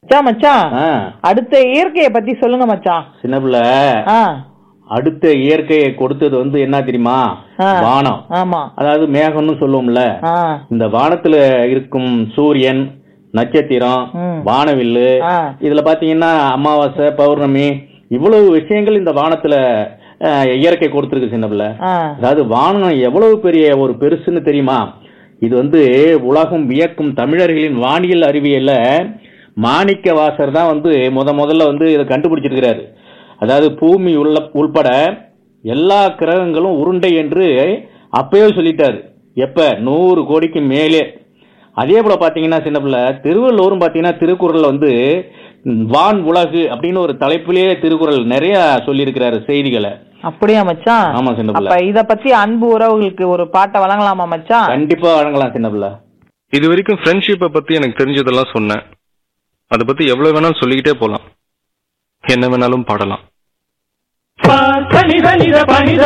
மச்சான் மச்சான் ஆ, அடுத்த இயற்கையை பத்தி சொல்லுங்க மச்சான் சின்ன பிள்ளை ஆ அடுத்த இயற்கையை கொடுத்தது வந்து என்ன தெரியுமா ஆ. வானம் ஆமா அதாவது மேகம்னு சொல்லுவோம்ல ஆ இந்த வானத்துல இருக்கும் சூரியன் நட்சத்திரம் ம். வானவில்லு ஆ. இதுல பாத்தீங்கன்னா அமாவாசை பௌர்ணமி இவ்வளவு விஷயங்கள் இந்த வானத்துல அஹ், இயற்கை கொடுத்துருக்கு சின்ன பிள்ளை ஆ அதாவது வானம் எவ்வளவு பெரிய ஒரு பெருசுன்னு தெரியுமா இது வந்து உலகம் வியக்கும் தமிழர்களின் வானியல் அறிவியல்ல மாணிக்க வாசர் தான் வந்து முத முதல்ல வந்து இதை கண்டுபிடிச்சிருக்கிறாரு அதாவது பூமி உள்ள உள்பட எல்லா கிரகங்களும் உருண்டை என்று அப்பவே சொல்லிட்டாரு எப்ப நூறு கோடிக்கு மேலே அதே போல பாத்தீங்கன்னா சின்ன பிள்ளை திருவள்ளுவரும் பாத்தீங்கன்னா திருக்குறள்ல வந்து ம், வான் உலகு அப்படின்னு ஒரு தலைப்பிலேயே திருக்குறள் நிறைய சொல்லியிருக்கிறாரு செய்திகளை அப்படியா மச்சான் ஆமா சின்ன அப்ப பிள்ளை இத பத்தி அன்பு உறவுகளுக்கு ஒரு பாட்டை வழங்கலாமா மச்சான் கண்டிப்பா வழங்கலாம் சின்ன பிள்ளை இது வரைக்கும் ஃப்ரெண்ட்ஷிப்பை பத்தி எனக்கு தெரிஞ்சதெல்லாம் சொன்னேன் அதை பத்தி எவ்வளவு வேணாலும் சொல்லிக்கிட்டே போலாம் என்ன வேணாலும் பாடலாம் ப, சனித நித பனித